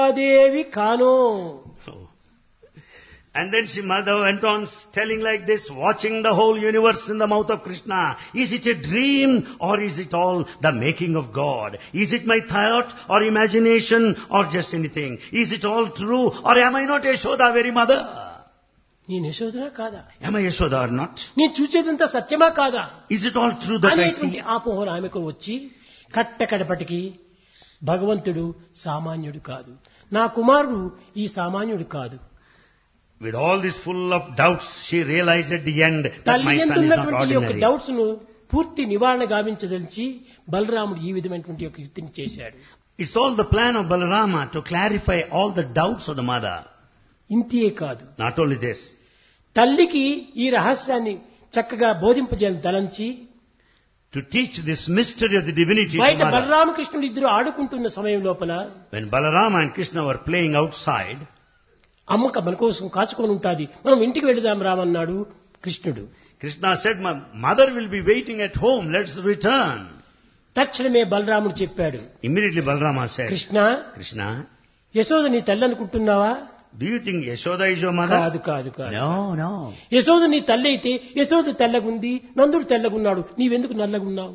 Devi Kano And then she mother went on telling like this, watching the whole universe in the mouth of Krishna. Is it a dream or is it all the making of God? Is it my thought or imagination or just anything? Is it all true or am I not Yashoda very mother? నేను యశోదనా కాదా Am I Yashoda or not? నేను చూసేదంతా సత్యమా కాదా Is it all true that I అనేటువంటి see? ఆపోహలు ఆమెకు వచ్చి కట్టకడపటికి భగవంతుడు సామాన్యుడు కాదు నా కుమారుడు ఈ సామాన్యుడు కాదు With all this full of doubts, she realized at the end that తల్లి my son is not ఎందున్నటువంటి యొక్క ordinary. డౌట్స్ ను పూర్తి నివారణ గావించదలిచి బలరాముడు ఈ విధమైనటువంటి యొక్క యుక్తిని చేశాడు It's all the plan of Balarama to clarify all the doubts of the mother. ఇంతే కాదు Not only this, తల్లికి ఈ రహస్యాన్ని చక్కగా బోధింపజేయాలని తలంచి to teach this mystery of the divinity to బయట mother. బలరామకృష్ణుడు ఇద్దరు ఆడుకుంటున్న సమయం లోపల When Balarama and Krishna were playing outside, అమ్మక మన కోసం కాచుకొని ఉంటాది మనం ఇంటికి వెళదాం రామన్నాడు కృష్ణుడు Krishna said, My mother will be waiting at home, let's return. తక్షణమే బలరాముడు చెప్పాడు Immediately Balarama said, Krishna Krishna, Yashoda నీ తల్లి అనుకుంటున్నావా do you think Yashoda is your mother? కాదు కాదు కాదు No, no. యశోద నీ తల్లి అయితే యశోద తెల్లగుంది నందుడు తెల్లగున్నాడు నీవెందుకు నల్లగున్నావు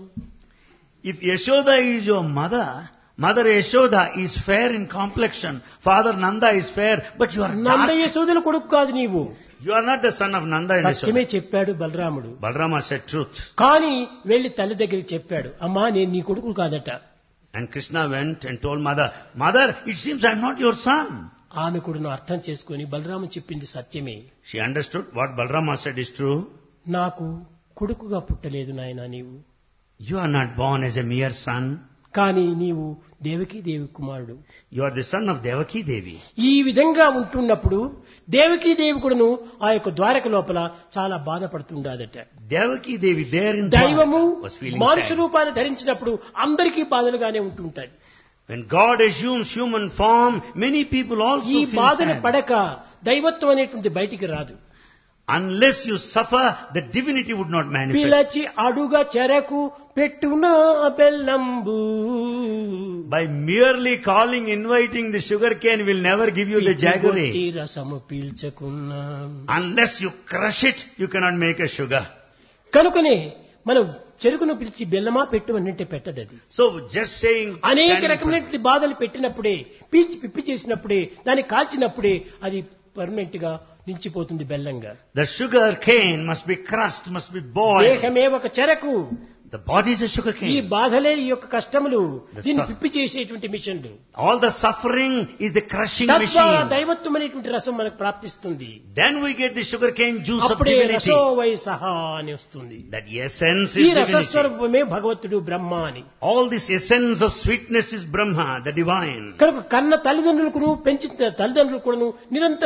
If Yashoda is your mother, Mother Yashoda is fair in complexion, Father Nanda is fair, but you are Nanda dark. యశోదల కొడుకు కాదు నీవు You are not the son of Nanda and సత్యమే Yashoda. చెప్పాడు బలరాముడు Balarama said truth. కానీ వెళ్లి తల్లి దగ్గరికి చెప్పాడు అమ్మా నేను నీ కొడుకు కాదట And Krishna went and told mother, Mother, it seems I am not your son. ఆమె కూడా అర్థం చేసుకొని బలరాము చెప్పింది సత్యమే She understood what Balarama said is true. నాకు కొడుకుగా పుట్టలేదు నాయన నీవు You are not born as a mere son. కానీ నీవు దేవకీ దేవి కుమారుడు You are the son of Devaki Devi. ఈ విధంగా ఉంటున్నప్పుడు దేవకీ దేవి కూడాను ఆ యొక్క ద్వారక లోపల చాలా బాధపడుతుండదట Devaki Devi there in దైవము Dwarka was feeling మానుష sad. రూపాన్ని ధరించినప్పుడు అందరికీ బాధలుగానే ఉంటుంటాయి When God assumes human form, many people also ఈ feel బాధను sad. పడక దైవత్వం అనేటువంటి బయటికి రాదు Unless you suffer, the divinity would not manifest. పిలచి అడుగ చెరకు పెట్టున బెల్లంబు By merely calling, inviting the sugar cane will never give you the పిచ్చి jaggery. రసము పీల్చకున్నా Unless you crush it, you cannot make a sugar. కనుకనే మనం చెరుకును పిలిచి బెల్లమా పెట్టు అంటే పెట్టదు అది So just saying, అనేక standing for- రకమైనటువంటి బాధలు పెట్టినప్పుడే పీల్చి పిప్పి చేసినప్పుడే దాన్ని కాల్చినప్పుడే అది పర్మనెంట్ గా నిలిచిపోతుంది బెల్లంగా the sugar cane must be crushed, must be boiled. దేహమే ఒక చెరకు The body is a sugar ఈ cane. బాధలే ఈ యొక్క కష్టములు The దీన్ని suff- పిప్పి చేసేటువంటి మిషన్లు All the suffering is the crushing తద్వారా machine. దైవత్వం అనేటువంటి రసం మనకు ప్రాప్తిస్తుంది Then we get the sugar cane juice of అప్పుడే divinity. రసో వై సహా అని వస్తుంది That essence ఈ is divinity. రసస్వరూపమే భగవంతుడు బ్రహ్మ అని All this essence of sweetness is Brahma, the divine. కనుక కన్న తల్లిదండ్రులకు పెంచిన తల్లిదండ్రులు కూడాను నిరంతరం